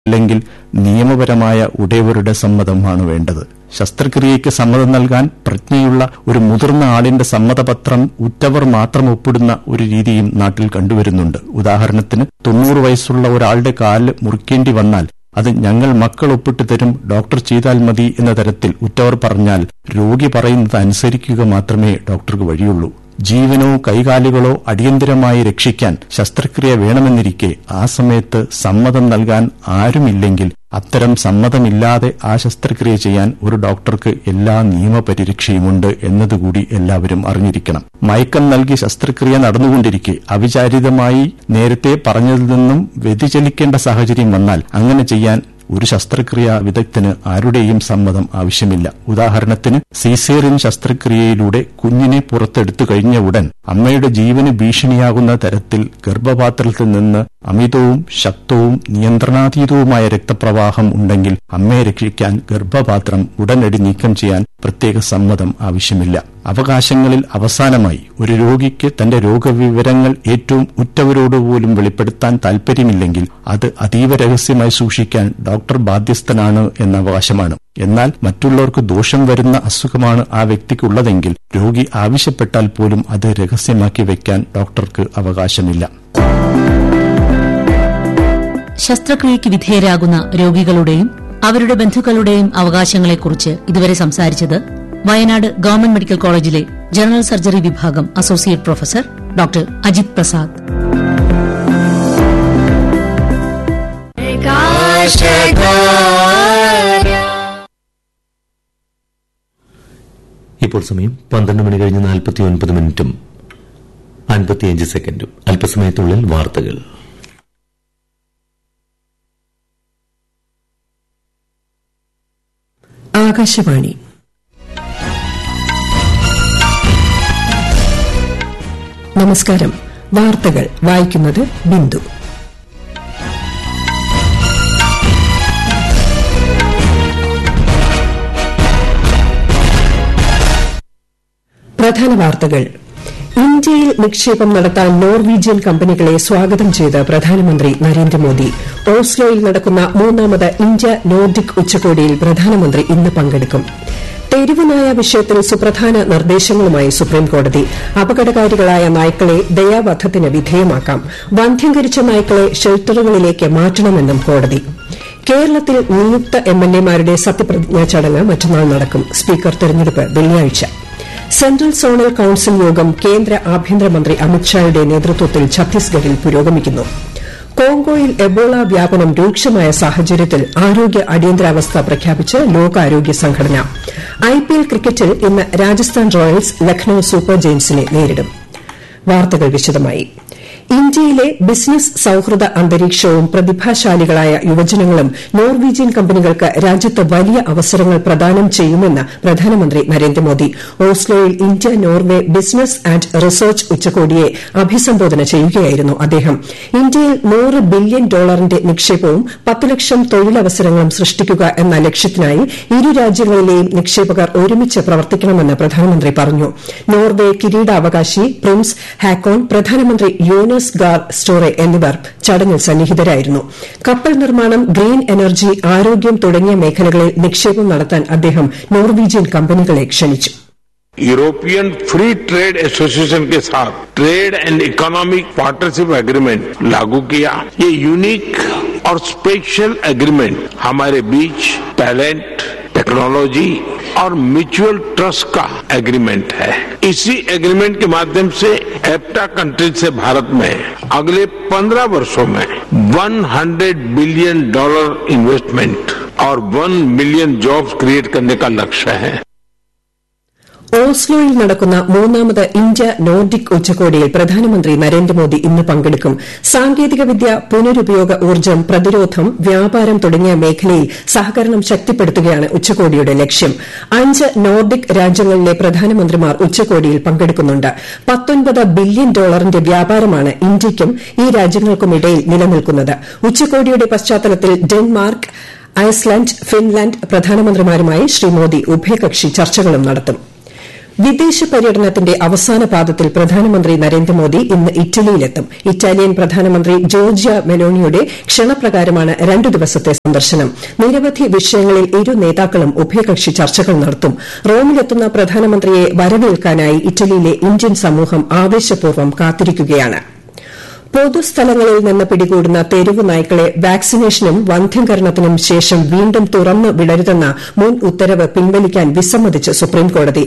അല്ലെങ്കിൽ നിയമപരമായ ഉടയവരുടെ സമ്മതമാണ് വേണ്ടത് ശസ്ത്രക്രിയയ്ക്ക് സമ്മതം നൽകാൻ പ്രജ്ഞയുള്ള ഒരു മുതിർന്ന ആളിന്റെ സമ്മതപത്രം ഉറ്റവർ മാത്രം ഒപ്പിടുന്ന ഒരു രീതിയും നാട്ടിൽ കണ്ടുവരുന്നുണ്ട് ഉദാഹരണത്തിന് തൊണ്ണൂറ് വയസ്സുള്ള ഒരാളുടെ കാല് മുറിക്കേണ്ടി വന്നാൽ അത് ഞങ്ങൾ മക്കൾ ഒപ്പിട്ട് തരും ഡോക്ടർ ചെയ്താൽ മതി എന്ന തരത്തിൽ ഉറ്റവർ പറഞ്ഞാൽ രോഗി പറയുന്നത് അനുസരിക്കുക മാത്രമേ ഡോക്ടർക്ക് വഴിയുള്ളൂ ജീവനോ കൈകാലുകളോ അടിയന്തരമായി രക്ഷിക്കാൻ ശസ്ത്രക്രിയ വേണമെന്നിരിക്കെ ആ സമയത്ത് സമ്മതം നൽകാൻ ആരുമില്ലെങ്കിൽ അത്തരം സമ്മതമില്ലാതെ ആ ശസ്ത്രക്രിയ ചെയ്യാൻ ഒരു ഡോക്ടർക്ക് എല്ലാ നിയമപരിരക്ഷയുമുണ്ട് എന്നതുകൂടി എല്ലാവരും അറിഞ്ഞിരിക്കണം മയക്കം നൽകി ശസ്ത്രക്രിയ നടന്നുകൊണ്ടിരിക്കെ അവിചാരിതമായി നേരത്തെ പറഞ്ഞതിൽ നിന്നും വ്യതിചലിക്കേണ്ട സാഹചര്യം വന്നാൽ അങ്ങനെ ചെയ്യാൻ ഒരു ശസ്ത്രക്രിയ വിദഗ്ധന് ആരുടെയും സമ്മതം ആവശ്യമില്ല ഉദാഹരണത്തിന് സീസേറിയൻ ശസ്ത്രക്രിയയിലൂടെ കുഞ്ഞിനെ പുറത്തെടുത്തു കഴിഞ്ഞ ഉടൻ അമ്മയുടെ ജീവന് ഭീഷണിയാകുന്ന തരത്തിൽ ഗർഭപാത്രത്തിൽ നിന്ന് അമിതവും ശക്തവും നിയന്ത്രണാതീതവുമായ രക്തപ്രവാഹം ഉണ്ടെങ്കിൽ അമ്മയെ രക്ഷിക്കാൻ ഗർഭപാത്രം ഉടനടി നീക്കം ചെയ്യാൻ പ്രത്യേക സമ്മതം ആവശ്യമില്ല അവകാശങ്ങളിൽ അവസാനമായി ഒരു രോഗിക്ക് തന്റെ രോഗവിവരങ്ങൾ ഏറ്റവും ഉറ്റവരോട് പോലും വെളിപ്പെടുത്താൻ താൽപര്യമില്ലെങ്കിൽ അത് അതീവ രഹസ്യമായി സൂക്ഷിക്കാൻ ഡോക്ടർ ബാധ്യസ്ഥനാണ് എന്ന അവകാശമാണ് എന്നാൽ മറ്റുള്ളവർക്ക് ദോഷം വരുന്ന അസുഖമാണ് ആ വ്യക്തിക്കുള്ളതെങ്കിൽ രോഗി ആവശ്യപ്പെട്ടാൽ പോലും അത് രഹസ്യമാക്കി വയ്ക്കാൻ ഡോക്ടർക്ക് അവകാശമില്ല ശസ്ത്രക്രിയയ്ക്ക് വിധേയരാകുന്ന രോഗികളുടെയും അവരുടെ ബന്ധുക്കളുടെയും അവകാശങ്ങളെക്കുറിച്ച് ഇതുവരെ സംസാരിച്ചത് വയനാട് ഗവൺമെന്റ് മെഡിക്കൽ കോളേജിലെ ജനറൽ സർജറി വിഭാഗം associate professor doctor Ajith Prasad ഇപ്പോൾ സമയം പന്ത്രണ്ട് മണി കഴിഞ്ഞ് നാൽപ്പത്തി ഒൻപത് മിനിറ്റും അൻപത്തിയഞ്ച് സെക്കൻഡും അല്പസമയത്തുള്ളിൽ വാർത്തകൾ ആകാശവാണി നമസ്കാരം വാർത്തകൾ വായിക്കുന്നത് ബിന്ദു പ്രധാന വാർത്തകൾ ഇന്ത്യയിൽ നിക്ഷേപം നടത്താൻ നോർവീജിയൻ കമ്പനികളെ സ്വാഗതം ചെയ്ത് പ്രധാനമന്ത്രി നരേന്ദ്രമോദി ഓസ്ലോയിൽ നടക്കുന്ന മൂന്നാമത് ഇന്ത്യ നോർഡിക് ഉച്ചകോടിയിൽ പ്രധാനമന്ത്രി ഇന്ന് പങ്കെടുക്കും തെരുവുനായ വിഷയത്തിൽ സുപ്രധാന നിർദ്ദേശങ്ങളുമായി സുപ്രീംകോടതി അപകടകാരികളായ നായ്ക്കളെ ദയാവധത്തിന് വിധേയമാക്കാം വന്ധ്യംകരിച്ച നായ്ക്കളെ ഷെൽട്ടറുകളിലേക്ക് മാറ്റണമെന്നും കോടതി കേരളത്തിൽ നിയുക്ത എംഎൽഎമാരുടെ സത്യപ്രതിജ്ഞാ ചടങ്ങ് മറ്റന്നാൾ നടക്കും സ്പീക്കർ തെരഞ്ഞെടുപ്പ് വെള്ളിയാഴ്ച സെൻട്രൽ സോണൽ കൌൺസിൽ യോഗം കേന്ദ്ര ആഭ്യന്തരമന്ത്രി അമിത്ഷായുടെ നേതൃത്വത്തിൽ ഛത്തീസ്ഗഡിൽ പുരോഗമിക്കുന്നു കോങ്കോയിൽ എബോള വ്യാപനം രൂക്ഷമായ സാഹചര്യത്തിൽ ആരോഗ്യ അടിയന്തരാവസ്ഥ പ്രഖ്യാപിച്ച് ലോകാരോഗ്യ സംഘടന ഐപിഎൽ ക്രിക്കറ്റിൽ ഇന്ന് രാജസ്ഥാൻ റോയൽസ് ലക്നൌ സൂപ്പർ ജയൻസിനെ നേരിടും വാർത്തകൾ വിശദമായി ഇന്ത്യയിലെ ബിസിനസ് സൌഹൃദ അന്തരീക്ഷവും പ്രതിഭാശാലികളായ യുവജനങ്ങളും നോർവീജിയൻ കമ്പനികൾക്ക് രാജ്യത്ത് വലിയ അവസരങ്ങൾ പ്രദാനം ചെയ്യുമെന്ന് പ്രധാനമന്ത്രി നരേന്ദ്രമോദി ഓസ്ലോയിൽ India Norway business and research ഉച്ചകോടിയെ അഭിസംബോധന ചെയ്യുകയായിരുന്നു അദ്ദേഹം ഇന്ത്യയിൽ നൂറ് ബില്യൺ ഡോളറിന്റെ നിക്ഷേപവും പത്ത് ലക്ഷം തൊഴിലവസരങ്ങളും സൃഷ്ടിക്കുക എന്ന ലക്ഷ്യത്തിനായി ഇരു രാജ്യങ്ങളിലെയും നിക്ഷേപകർ ഒരുമിച്ച് പ്രവർത്തിക്കണമെന്ന് പ്രധാനമന്ത്രി പറഞ്ഞു നോർവെ കിരീടാവകാശി പ്രിൻസ് ഹാക്കോൺ പ്രധാനമന്ത്രി യോനസ് ഗാർ സ്റ്റോറെ എന്നിവർ ചടങ്ങിൽ സന്നിഹിതരായിരുന്നു കപ്പൽ നിർമ്മാണം ഗ്രീൻ എനർജി ആരോഗ്യം തുടങ്ങിയ മേഖലകളിൽ നിക്ഷേപം നടത്താൻ അദ്ദേഹം നോർവീജിയൻ കമ്പനികളെ ക്ഷണിച്ചു यूरोपियन फ्री ट्रेड एसोसिएशन के साथ trade and economic partnership agreement लागू किया ये यूनिक और स्पेशल एग्रीमेंट हमारे बीच टैलेंट टेक्नोलॉजी और म्यूचुअल ट्रस्ट का एग्रीमेंट है इसी एग्रीमेंट के माध्यम से एप्टा कंट्रीज से भारत में अगले 15 वर्षों में 100 बिलियन डॉलर इन्वेस्टमेंट और 1 मिलियन जॉब्स क्रिएट करने का लक्ष्य है ഓസ്ലോയിൽ നടക്കുന്ന മൂന്നാമത് ഇന്ത്യ നോർഡിക് ഉച്ചകോടിയിൽ പ്രധാനമന്ത്രി നരേന്ദ്രമോദി ഇന്ന് പങ്കെടുക്കും സാങ്കേതികവിദ്യ പുനരുപയോഗ ഊർജ്ജം പ്രതിരോധം വ്യാപാരം തുടങ്ങിയ മേഖലയിൽ സഹകരണം ശക്തിപ്പെടുത്തുകയാണ് ഉച്ചകോടിയുടെ ലക്ഷ്യം അഞ്ച് നോർഡിക് രാജ്യങ്ങളിലെ പ്രധാനമന്ത്രിമാർ ഉച്ചകോടിയിൽ പങ്കെടുക്കുന്നുണ്ട് പത്തൊൻപത് ബില്യൺ ഡോളറിന്റെ വ്യാപാരമാണ് ഇന്ത്യയ്ക്കും ഈ രാജ്യങ്ങൾക്കുമിടയിൽ നിലനിൽക്കുന്നത് ഉച്ചകോടിയുടെ പശ്ചാത്തലത്തിൽ ഡെൻമാർക്ക് ഐസ്ലാന്റ് ഫിൻലാന്റ് പ്രധാനമന്ത്രിമാരുമായി ശ്രീ മോദി ഉഭയകക്ഷി ചർച്ചകളും നടത്തും വിദേശ പര്യടനത്തിന്റെ അവസാന പാദത്തിൽ പ്രധാനമന്ത്രി നരേന്ദ്രമോദി ഇന്ന് ഇറ്റലിയിലെത്തും ഇറ്റാലിയൻ പ്രധാനമന്ത്രി ജോർജിയ മെലോണിയുടെ ക്ഷണപ്രകാരമാണ് രണ്ടു ദിവസത്തെ സന്ദർശനം നിരവധി വിഷയങ്ങളിൽ ഇരു നേതാക്കളും ഉഭയകക്ഷി ചർച്ചകൾ നടത്തും റോമിലെത്തുന്ന പ്രധാനമന്ത്രിയെ വരവേൽക്കാനായി ഇറ്റലിയിലെ ഇന്ത്യൻ സമൂഹം ആവേശപൂർവ്വം കാത്തിരിക്കുകയാണ് പൊതുസ്ഥലങ്ങളിൽ നിന്ന് പിടികൂടുന്ന തെരുവ് നായ്ക്കളെ വാക്സിനേഷനും വന്ധ്യംകരണത്തിനും ശേഷം വീണ്ടും തുറന്നു വിടരുതെന്ന മുൻ ഉത്തരവ് പിൻവലിക്കാൻ വിസമ്മതിച്ച് സുപ്രീംകോടതി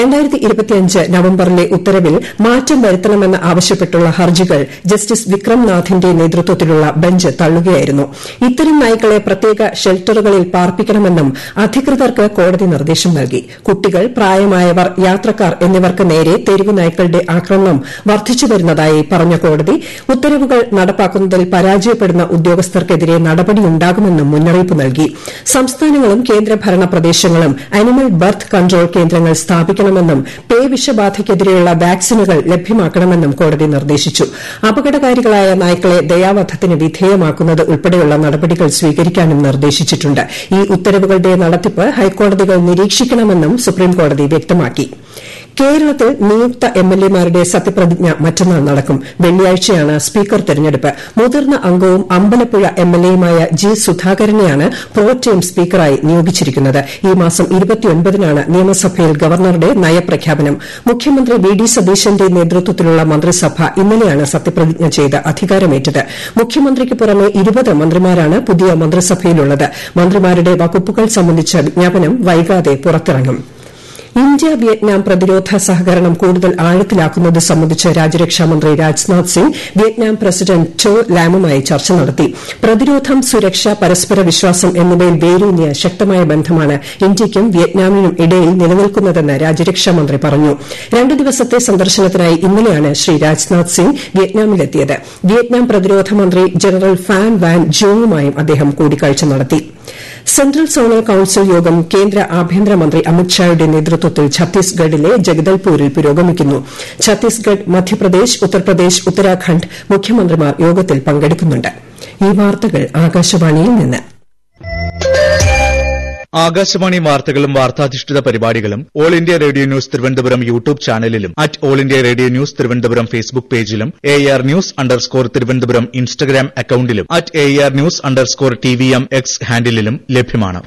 നവംബറിലെ ഉത്തരവിൽ മാറ്റം വരുത്തണമെന്ന് ആവശ്യപ്പെട്ടുള്ള ഹർജികൾ ജസ്റ്റിസ് വിക്രംനാഥിന്റെ നേതൃത്വത്തിലുള്ള ബെഞ്ച് തള്ളുകയായിരുന്നു ഇത്തരം നായ്ക്കളെ പ്രത്യേക ഷെൽട്ടറുകളിൽ പാർപ്പിക്കണമെന്നും അധികൃതർക്ക് കോടതി നിർദ്ദേശം നൽകി കുട്ടികൾ പ്രായമായവർ യാത്രക്കാർ എന്നിവർക്ക് നേരെ തെരുവ് നായ്ക്കളുടെ ആക്രമണം വർദ്ധിച്ചുവരുന്നതായി പറഞ്ഞ കോടതി ഉത്തരവുകൾ നടപ്പാക്കുന്നതിൽ പരാജയപ്പെടുന്ന ഉദ്യോഗസ്ഥർക്കെതിരെ നടപടിയുണ്ടാകുമെന്നും മുന്നറിയിപ്പ് നൽകി സംസ്ഥാനങ്ങളും കേന്ദ്രഭരണ പ്രദേശങ്ങളും അനിമൽ ബർത്ത് കൺട്രോൾ കേന്ദ്രങ്ങൾ സ്ഥാപിക്കണമെന്നും പേ വിഷബാധയ്ക്കെതിരെയുള്ള വാക്സിനുകൾ ലഭ്യമാക്കണമെന്നും കോടതി നിർദ്ദേശിച്ചു അപകടകാരികളായ നായ്ക്കളെ ദയാവധത്തിന് വിധേയമാക്കുന്നത് ഉൾപ്പെടെയുള്ള നടപടികൾ സ്വീകരിക്കാനും നിർദ്ദേശിച്ചിട്ടുണ്ട് ഈ ഉത്തരവുകളുടെ നടത്തിപ്പ് ഹൈക്കോടതികൾ നിരീക്ഷിക്കണമെന്നും സുപ്രീംകോടതി വ്യക്തമാക്കി കേരളത്തിൽ നിയുക്ത എംഎൽഎമാരുടെ സത്യപ്രതിജ്ഞ മറ്റന്നാൾ നടക്കും വെള്ളിയാഴ്ചയാണ് സ്പീക്കർ തെരഞ്ഞെടുപ്പ് മുതിർന്ന അംഗവും അമ്പലപ്പുഴ എംഎൽഎയുമായ ജി സുധാകരനെയാണ് പ്രോടേം സ്പീക്കറായി നിയോഗിച്ചിരിക്കുന്നത് ഈ മാസം ഇരുപത്തിയൊൻപതിനാണ് നിയമസഭയിൽ ഗവർണറുടെ നയപ്രഖ്യാപനം മുഖ്യമന്ത്രി വി ഡി സതീശന്റെ നേതൃത്വത്തിലുള്ള മന്ത്രിസഭ ഇന്നലെയാണ് സത്യപ്രതിജ്ഞ ചെയ്ത് അധികാരമേറ്റത് മുഖ്യമന്ത്രിക്ക് പുറമെ ഇരുപത് മന്ത്രിമാരാണ് പുതിയ മന്ത്രിസഭയിലുള്ളത് മന്ത്രിമാരുടെ വകുപ്പുകൾ സംബന്ധിച്ച വിജ്ഞാപനം വൈകാതെ പുറത്തിറങ്ങും ഇന്ത്യ വിയറ്റ്നാം പ്രതിരോധ സഹകരണം കൂടുതൽ ആഴത്തിലാക്കുന്നത് സംബന്ധിച്ച് രാജ്യരക്ഷാമന്ത്രി Rajnath Singh Vietnam president To ലാമുമായി ചർച്ച നടത്തി പ്രതിരോധം സുരക്ഷ പരസ്പര വിശ്വാസം എന്നിവയിൽ വേരൂന്നിയ ശക്തമായ ബന്ധമാണ് ഇന്ത്യയ്ക്കും വിയറ്റ്നാമിനും ഇടയിൽ നിലനിൽക്കുന്നതെന്ന് രാജ്യരക്ഷാമന്ത്രി പറഞ്ഞു രണ്ട് ദിവസത്തെ സന്ദർശനത്തിനായി ഇന്നലെയാണ് ശ്രീ രാജ്നാഥ് സിംഗ് വിയറ്റ്നാമിലെത്തിയത് വിയറ്റ്നാം പ്രതിരോധ മന്ത്രി ജനറൽ ഫാൻ വാൻ ജോങ്ങുമായും അദ്ദേഹം കൂടിക്കാഴ്ച നടത്തി സെൻട്രൽ സോണൽ കൌൺസിൽ യോഗം കേന്ദ്ര ആഭ്യന്തരമന്ത്രി അമിത്ഷായുടെ നേതൃത്വത്തിൽ ഛത്തീസ്ഗഡിലെ ജഗദൽപൂരിൽ പുരോഗമിക്കുന്നു ഛത്തീസ്ഗഡ് മധ്യപ്രദേശ് ഉത്തർപ്രദേശ് ഉത്തരാഖണ്ഡ് മുഖ്യമന്ത്രിമാർ യോഗത്തിൽ പങ്കെടുക്കുന്നുണ്ട് ഈ വാർത്തകൾ ആകാശവാണിയിൽ നിന്ന് ആകാശവാണി വാർത്തകളും വാർത്താധിഷ്ഠിത പരിപാടികളും All India Radio news Thiruvananthapuram YouTube ചാനലിലും at All India Radio news Thiruvananthapuram Facebook പേജിലും A R news underscore Thiruvananthapuram Instagram അക്കൌണ്ടിലും at A R news underscore T V M X ഹാൻഡിലും ലഭ്യമാണ്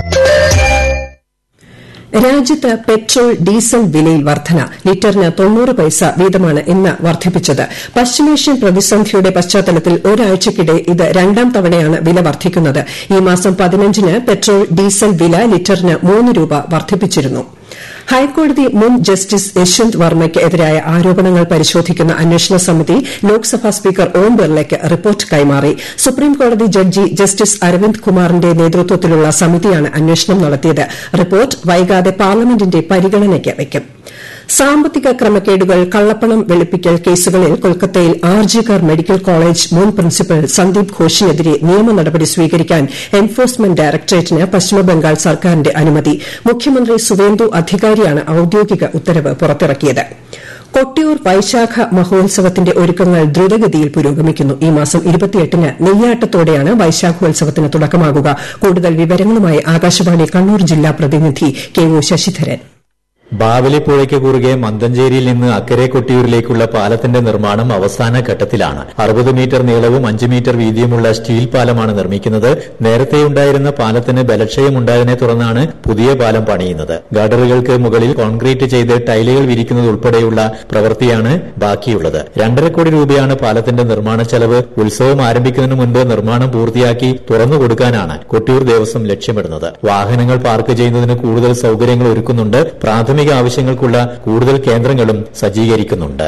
രാജ്യത്ത് പെട്രോൾ ഡീസൽ വിലയിൽ വർധന ലിറ്ററിന് തൊണ്ണൂറ് പൈസ വീതമാണ് ഇന്ന് വർദ്ധിപ്പിച്ചത് പശ്ചിമേഷ്യൻ പ്രതിസന്ധിയുടെ പശ്ചാത്തലത്തിൽ ഒരാഴ്ചയ്ക്കിടെ ഇത് രണ്ടാം തവണയാണ് വില വർദ്ധിക്കുന്നത് ഈ മാസം പതിനഞ്ചിന് പെട്രോൾ ഡീസൽ വില ലിറ്ററിന് മൂന്ന് രൂപ വർദ്ധിപ്പിച്ചിരുന്നു ഹൈക്കോടതി മുൻ ജസ്റ്റിസ് യശ്വന്ത് വർമ്മയ്ക്ക് എതിരായ ആരോപണങ്ങൾ പരിശോധിക്കുന്ന അന്വേഷണ സമിതി ലോക്സഭാ സ്പീക്കർ ഓം ബിർളയ്ക്ക് റിപ്പോർട്ട് കൈമാറി സുപ്രീംകോടതി ജഡ്ജി ജസ്റ്റിസ് അരവിന്ദ് കുമാറിന്റെ നേതൃത്വത്തിലുള്ള സമിതിയാണ് അന്വേഷണം നടത്തിയത് റിപ്പോർട്ട് വൈകാതെ പാർലമെന്റിന്റെ പരിഗണനയ്ക്ക് വയ്ക്കും സാമ്പത്തിക ക്രമക്കേടുകൾ കള്ളപ്പണം വെളുപ്പിക്കൽ കേസുകളിൽ കൊൽക്കത്തയിൽ ആർജികർ മെഡിക്കൽ കോളേജ് മുൻ പ്രിൻസിപ്പൽ സന്ദീപ് ഘോഷിനെതിരെ നിയമ നടപടി സ്വീകരിക്കാൻ എൻഫോഴ്സ്മെന്റ് ഡയറക്ടറേറ്റിന് പശ്ചിമബംഗാൾ സർക്കാരിന്റെ അനുമതി മുഖ്യമന്ത്രി സുവേന്ദു അധികാരിയാണ് ഔദ്യോഗിക ഉത്തരവ് പുറത്തിറക്കിയത് കൊട്ടിയൂർ വൈശാഖ മഹോത്സവത്തിന്റെ ഒരുക്കങ്ങൾ ദ്രുതഗതിയിൽ പുരോഗമിക്കുന്നു ഈ മാസം ഇരുപത്തിയെട്ടിന് നെയ്യാട്ടത്തോടെയാണ് വൈശാഖോത്സവത്തിന് തുടക്കമാകുക കൂടുതൽ വിവരങ്ങളുമായി ആകാശവാണി കണ്ണൂർ ജില്ലാ പ്രതിനിധി കെ ഒ ശശിധരൻ ബാവലിപ്പുഴയ്ക്ക് കുറുകെ മന്തഞ്ചേരിയിൽ നിന്ന് അക്കരെ കൊട്ടിയൂരിലേക്കുള്ള പാലത്തിന്റെ നിർമ്മാണം അവസാന ഘട്ടത്തിലാണ് അറുപത് മീറ്റർ നീളവും അഞ്ച് മീറ്റർ വീതിയുമുള്ള സ്റ്റീൽ പാലമാണ് നിർമ്മിക്കുന്നത് നേരത്തെയുണ്ടായിരുന്ന പാലത്തിന് ബലക്ഷയമുണ്ടായതിനെ തുടർന്നാണ് പുതിയ പാലം പണിയുന്നത് ഗഡറുകൾക്ക് മുകളിൽ കോൺക്രീറ്റ് ചെയ്ത് ടൈലുകൾ വിരിക്കുന്നത് ഉൾപ്പെടെയുള്ള പ്രവൃത്തിയാണ് ബാക്കിയുള്ളത് രണ്ടര കോടി രൂപയാണ് പാലത്തിന്റെ നിർമ്മാണ ചെലവ് ഉത്സവം ആരംഭിക്കുന്നതിന് മുൻപ് നിർമ്മാണം പൂർത്തിയാക്കി തുറന്നു കൊടുക്കാനാണ് കൊട്ടിയൂർ ദേവസ്വം ലക്ഷ്യമിടുന്നത് വാഹനങ്ങൾ പാർക്ക് ചെയ്യുന്നതിന് കൂടുതൽ സൌകര്യങ്ങൾ ഒരുക്കുന്നുണ്ട് പ്രാഥമിക ആവശ്യങ്ങൾക്കുള്ള കൂടുതൽ കേന്ദ്രങ്ങളും സജ്ജീകരിക്കുന്നുണ്ട്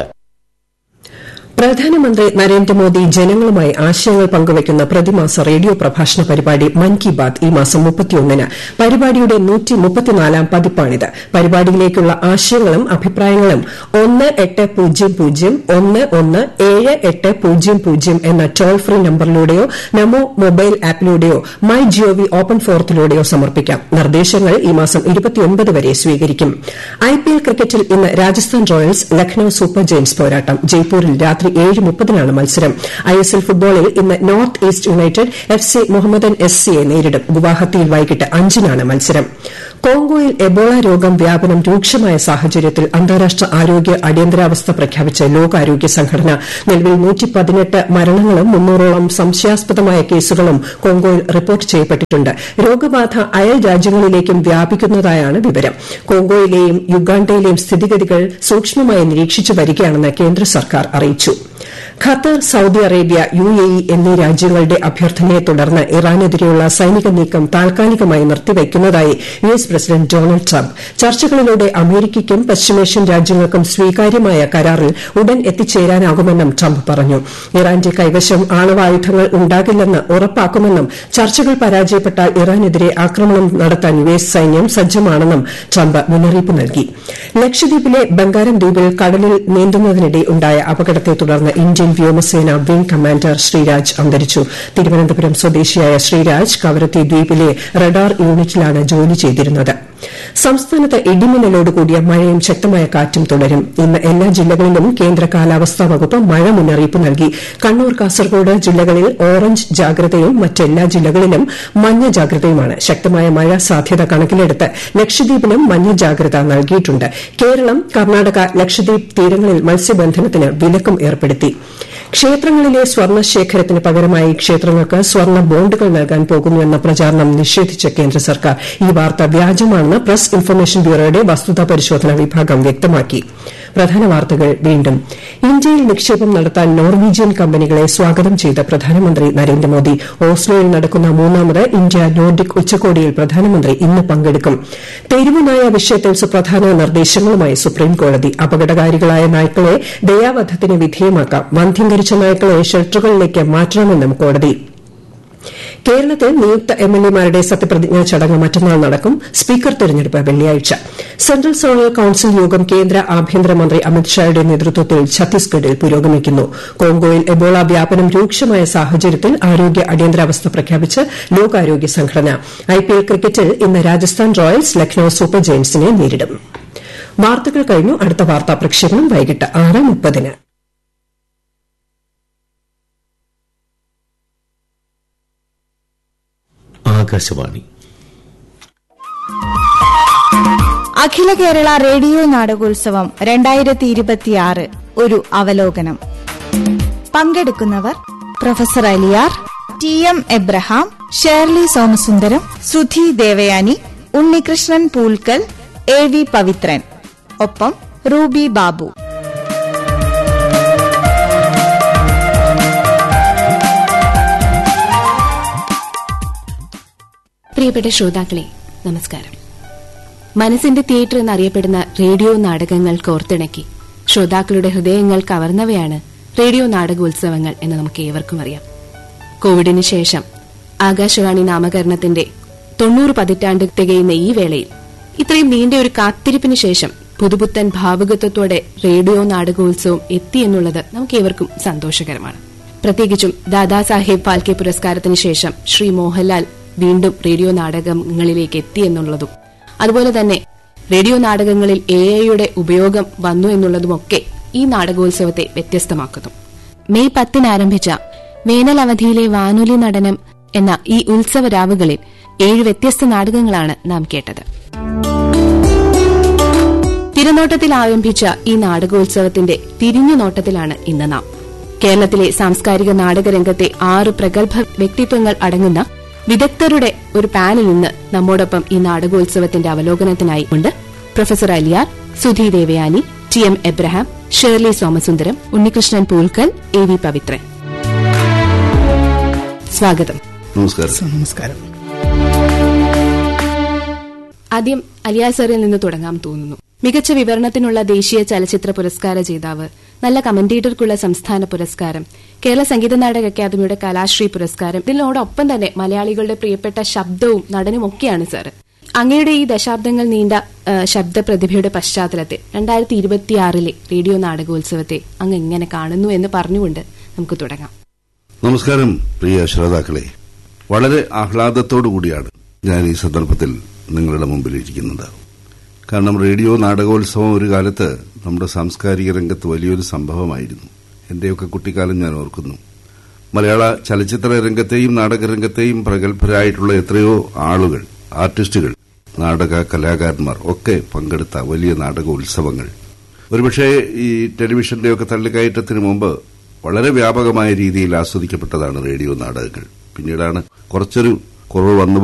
പ്രധാനമന്ത്രി നരേന്ദ്രമോദി ജനങ്ങളുമായി ആശയങ്ങൾ പങ്കുവയ്ക്കുന്ന പ്രതിമാസ റേഡിയോ പ്രഭാഷണ പരിപാടി മൻ കി ബാത് ഈ മാസം മുപ്പത്തിയൊന്നിന് പരിപാടിയുടെ നൂറ്റിമുപ്പത്തിനാലാം പതിപ്പാണിത് പരിപാടിയിലേക്കുള്ള ആശയങ്ങളും അഭിപ്രായങ്ങളും ഒന്ന് എട്ട് പൂജ്യം പൂജ്യം ഒന്ന് ഒന്ന് ഏഴ് എട്ട് പൂജ്യം പൂജ്യം എന്ന ടോൾ ഫ്രീ നമ്പറിലൂടെയോ നമോ മൊബൈൽ ആപ്പിലൂടെയോ മൈ ജിഒവി ഓപ്പൺ ഫോറത്തിലൂടെയോ സമർപ്പിക്കാം നിർദ്ദേശങ്ങൾ ഈ മാസം ഇരുപത്തിയൊൻപത് വരെ സ്വീകരിക്കും ഐപിഎൽ ക്രിക്കറ്റിൽ ഇന്ന് Rajasthan Royals Lucknow super giants പോരാട്ടം ജയ്പൂരിൽ രാത്രി ഏഴ് മുപ്പതിനാണ് മത്സരം ഐഎസ്എൽ ഫുട്ബോളിൽ ഇന്ന് north east united F C Mohammedan S സിയെ നേരിടും ഗുവാഹത്തിയിൽ വൈകിട്ട് അഞ്ചിനാണ് മത്സരം കോങ്കോയിൽ എബോള രോഗം വ്യാപനം രൂക്ഷമായ സാഹചര്യത്തിൽ അന്താരാഷ്ട്ര ആരോഗ്യ അടിയന്തരാവസ്ഥ പ്രഖ്യാപിച്ച ലോകാരോഗ്യ സംഘടന നിലവിൽ മരണങ്ങളും മുന്നൂറോളം സംശയാസ്പദമായ കേസുകളും കോങ്കോയിൽ റിപ്പോർട്ട് ചെയ്യപ്പെട്ടിട്ടുണ്ട് രോഗബാധ അയൽ രാജ്യങ്ങളിലേക്കും വ്യാപിക്കുന്നതായാണ് വിവരം കോങ്കോയിലെയും യുഗാണ്ടയിലെയും സ്ഥിതിഗതികൾ സൂക്ഷ്മമായി നിരീക്ഷിച്ചു വരികയാണെന്ന് കേന്ദ്ര സർക്കാർ അറിയിച്ചു Qatar Saudi Arabia U A E എന്നീ രാജ്യങ്ങളുടെ അഭ്യർത്ഥനയെ തുടർന്ന് ഇറാനെതിരെയുള്ള സൈനിക നീക്കം താൽക്കാലികമായി നിർത്തിവയ്ക്കുന്നതായി U S president Donald Trump ചർച്ചകളിലൂടെ അമേരിക്കയ്ക്കും പശ്ചിമേഷ്യൻ രാജ്യങ്ങൾക്കും സ്വീകാര്യമായ കരാറിൽ ഉടൻ എത്തിച്ചേരാനാകുമെന്നും ട്രംപ് പറഞ്ഞു ഇറാന്റെ കൈവശം ആണവായുധങ്ങൾ ഉണ്ടാകില്ലെന്ന് ഉറപ്പാക്കുമെന്നും ചർച്ചകൾ പരാജയപ്പെട്ടാൽ ഇറാനെതിരെ ആക്രമണം നടത്താൻ യു എസ് സൈന്യം സജ്ജമാണെന്നും ട്രംപ് മുന്നറിയിപ്പ് നൽകി ലക്ഷദ്വീപിലെ ബംഗാരം ദ്വീപിൽ കടലിൽ നീന്തുന്നതിനിടെ ഉണ്ടായ അപകടത്തെ തുടർന്ന് ഇന്ത്യൻ വ്യോമസേന വിംഗ് കമാൻഡർ ശ്രീരാജ് അന്തരിച്ചു തിരുവനന്തപുരം സ്വദേശിയായ ശ്രീരാജ് കവരത്തി ദ്വീപിലെ റഡാർ യൂണിറ്റിലാണ് ജോലി ചെയ്തിരുന്നത് സംസ്ഥാനത്ത് ഇടിമിന്നലോടുകൂടിയ മഴയും ശക്തമായ കാറ്റും തുടരും ഇന്ന് എല്ലാ ജില്ലകളിലും കേന്ദ്ര കാലാവസ്ഥാ വകുപ്പ് മഴ മുന്നറിയിപ്പ് നൽകി കണ്ണൂർ കാസർഗോഡ് ജില്ലകളിൽ ഓറഞ്ച് ജാഗ്രതയും മറ്റെല്ലാ ജില്ലകളിലും മഞ്ഞ ജാഗ്രതയുമാണ് ശക്തമായ മഴ സാധ്യത കണക്കിലെടുത്ത് ലക്ഷദ്വീപിലും മഞ്ഞ ജാഗ്രത നൽകിയിട്ടുണ്ട് കേരളം കർണാടക ലക്ഷദ്വീപ് തീരങ്ങളിൽ മത്സ്യബന്ധനത്തിന് വിലക്കും ഏർപ്പെടുത്തി ക്ഷേത്രങ്ങളിലെ സ്വർണ്ണ ശേഖരത്തിന് പകരമായി ക്ഷേത്രങ്ങൾക്ക് സ്വർണ്ണ ബോണ്ടുകൾ നൽകാൻ പോകുന്നുവെന്ന പ്രചാരണം നിഷേധിച്ച കേന്ദ്ര സർക്കാർ ഈ വാർത്ത വ്യാജമാണെന്ന് പ്രസ് ഇൻഫർമേഷൻ ബ്യൂറോയുടെ വസ്തുതാ പരിശോധനാ വിഭാഗം വ്യക്തമാക്കി പ്രധാന വാർത്തകൾ വീണ്ടും ഇന്ത്യയിൽ നിക്ഷേപം നടത്താൻ നോർവീജിയൻ കമ്പനികളെ സ്വാഗതം ചെയ്ത പ്രധാനമന്ത്രി നരേന്ദ്രമോദി ഓസ്ലോയിൽ നടക്കുന്ന മൂന്നാമത് ഇന്ത്യ നോർഡിക് ഉച്ചകോടിയിൽ പ്രധാനമന്ത്രി ഇന്ന് പങ്കെടുക്കും തെരുവുനായ വിഷയത്തിൽ സുപ്രധാന നിർദ്ദേശങ്ങളുമായി സുപ്രീംകോടതി അപകടകാരികളായ നായ്ക്കളെ ദയാവധത്തിന് വിധേയമാക്കാം വന്ധ്യംകരിച്ച നായ്ക്കളെ ഷെൽട്ടറുകളിലേക്ക് മാറ്റണമെന്നും കോടതി കേരളത്തിൽ നിയുക്ത എംഎൽഎമാരുടെ സത്യപ്രതിജ്ഞാ ചടങ്ങ് മറ്റന്നാൾ നടക്കും സ്പീക്കർ തെരഞ്ഞെടുപ്പ് വെള്ളിയാഴ്ച സെൻട്രൽ സോണൽ കൌൺസിൽ യോഗം കേന്ദ്ര ആഭ്യന്തരമന്ത്രി അമിത്ഷായുടെ നേതൃത്വത്തിൽ ഛത്തീസ്ഗഡിൽ പുരോഗമിക്കുന്നു കോങ്കോയിൽ എബോള വ്യാപനം രൂക്ഷമായ സാഹചര്യത്തിൽ ആരോഗ്യ അടിയന്തരാവസ്ഥ പ്രഖ്യാപിച്ച് ലോകാരോഗ്യ സംഘടന ഐപിഎൽ ക്രിക്കറ്റിൽ ഇന്ന് രാജസ്ഥാൻ റോയൽസ് ലക്നൌ സൂപ്പർ ജയന്റ്സിനെ നേരിടും വാർത്തകൾ കഴിഞ്ഞു അടുത്ത വാർത്താ പ്രക്ഷേപണം വൈകിട്ട് ആറ് മുപ്പതിന് ആകാശവാണി അഖില കേരള റേഡിയോ നാടകോത്സവം രണ്ടായിരത്തി ഇരുപത്തിയാറ് ഒരു അവലോകനം പങ്കെടുക്കുന്നവർ professor Aliyar T M Abraham Shirley Somasundaram Sudhi Devayani Unnikrishnan Poolkkal A V Pavithran ഒപ്പം റൂബി ബാബു പ്രിയപ്പെട്ട ശ്രോതാക്കളെ നമസ്കാരം മനസ്സിന്റെ തിയേറ്റർ എന്നറിയപ്പെടുന്ന റേഡിയോ നാടകങ്ങൾ കോർത്തിണക്കി ശ്രോതാക്കളുടെ ഹൃദയങ്ങൾ കവർന്നവയാണ് റേഡിയോ നാടകോത്സവങ്ങൾ എന്ന് നമുക്ക് ഏവർക്കും അറിയാം കോവിഡിന് ശേഷം ആകാശവാണി നാമകരണത്തിന്റെ തൊണ്ണൂറ് പതിറ്റാണ്ട് തികയുന്ന ഈ വേളയിൽ ഇത്രയും നീണ്ട ഒരു കാത്തിരിപ്പിന് ശേഷം പുതുപുത്തൻ ഭാവുകത്വത്തോടെ റേഡിയോ നാടകോത്സവം എത്തിയെന്നുള്ളത് നമുക്ക് ഏവർക്കും സന്തോഷകരമാണ് പ്രത്യേകിച്ചും ദാദാസാഹേബ് ഫാൽക്കെ പുരസ്കാരത്തിന് ശേഷം ശ്രീ മോഹൻലാൽ വീണ്ടും റേഡിയോ നാടകങ്ങളിലേക്ക് എത്തിയെന്നുള്ളതും അതുപോലെ തന്നെ റേഡിയോ നാടകങ്ങളിൽ എ ഐയുടെ ഉപയോഗം വന്നു എന്നുള്ളതുമൊക്കെ ഈ നാടകോത്സവത്തെ വ്യത്യസ്തമാക്കുന്നു മെയ് പത്തിന് ആരംഭിച്ച വേനൽ അവധിയിലെ വാനൊലി നടനം എന്ന ഈ ഉത്സവ രാവുകളിൽ ഏഴ് വ്യത്യസ്ത നാടകങ്ങളാണ് നാം കേട്ടത് തിരനോട്ടത്തിൽ ആരംഭിച്ച ഈ നാടകോത്സവത്തിന്റെ തിരിഞ്ഞു നോട്ടത്തിലാണ് ഇന്ന് നാം കേരളത്തിലെ സാംസ്കാരിക നാടകരംഗത്തെ ആറ് പ്രഗത്ഭ വ്യക്തിത്വങ്ങൾ അടങ്ങുന്ന വിദഗ്ധരുടെ ഒരു പാനൽ ഇന്ന് നമ്മോടൊപ്പം ഈ നാടകോത്സവത്തിന്റെ അവലോകനത്തിനായി ഉണ്ട് professor Aliyar Sudhi Devayani T M Abraham Shirley Somasundaram Unnikrishnan Poolkkal A V Pavithran സ്വാഗതം നമസ്കാരം നമസ്കാരം ആദ്യം അലിയാർ സാറിൽ നിന്ന് തുടങ്ങാൻ തോന്നുന്നു മികച്ച വിവരണത്തിനുള്ള ദേശീയ ചലച്ചിത്ര പുരസ്കാര ജേതാവ് നല്ല കമന്റേറ്റർക്കുള്ള സംസ്ഥാന പുരസ്കാരം കേരള സംഗീത നാടക അക്കാദമിയുടെ കലാശ്രീ പുരസ്കാരം ഇതിനോടൊപ്പം തന്നെ മലയാളികളുടെ പ്രിയപ്പെട്ട ശബ്ദവും നടനും ഒക്കെയാണ് സാർ അങ്ങയുടെ ഈ ദശാബ്ദങ്ങൾ നീണ്ട ആ, ശബ്ദ പ്രതിഭയുടെ പശ്ചാത്തലത്തിൽ രണ്ടായിരത്തി ഇരുപത്തിയാറിലെ റേഡിയോ നാടകോത്സവത്തെ അങ്ങ് എങ്ങനെ കാണുന്നു എന്ന് പറഞ്ഞുകൊണ്ട് നമുക്ക് തുടങ്ങാം നമസ്കാരം പ്രിയ ശ്രോതാക്കളെ വളരെ ആഹ്ലാദത്തോടു കൂടിയാണ് ഞാൻ ഈ സന്ദർഭത്തിൽ നിങ്ങളുടെ മുമ്പിൽ ഇരിക്കുന്നത് കാരണം റേഡിയോ നാടകോത്സവം ഒരു കാലത്ത് നമ്മുടെ സാംസ്കാരിക രംഗത്ത് വലിയൊരു സംഭവമായിരുന്നു എന്റെയൊക്കെ കുട്ടിക്കാലം ഞാൻ ഓർക്കുന്നു മലയാള ചലച്ചിത്ര രംഗത്തെയും നാടകരംഗത്തെയും പ്രഗത്ഭരായിട്ടുള്ള എത്രയോ ആളുകൾ ആർട്ടിസ്റ്റുകൾ നാടക കലാകാരന്മാർ ഒക്കെ പങ്കെടുത്ത വലിയ നാടകോത്സവങ്ങൾ ഒരുപക്ഷെ ഈ ടെലിവിഷന്റെയൊക്കെ തള്ളിക്കയറ്റത്തിന് മുമ്പ് വളരെ വ്യാപകമായ രീതിയിൽ ആസ്വദിക്കപ്പെട്ടതാണ് റേഡിയോ നാടകങ്ങൾ പിന്നീടാണ് കുറച്ചൊരു കുറവ് വന്നു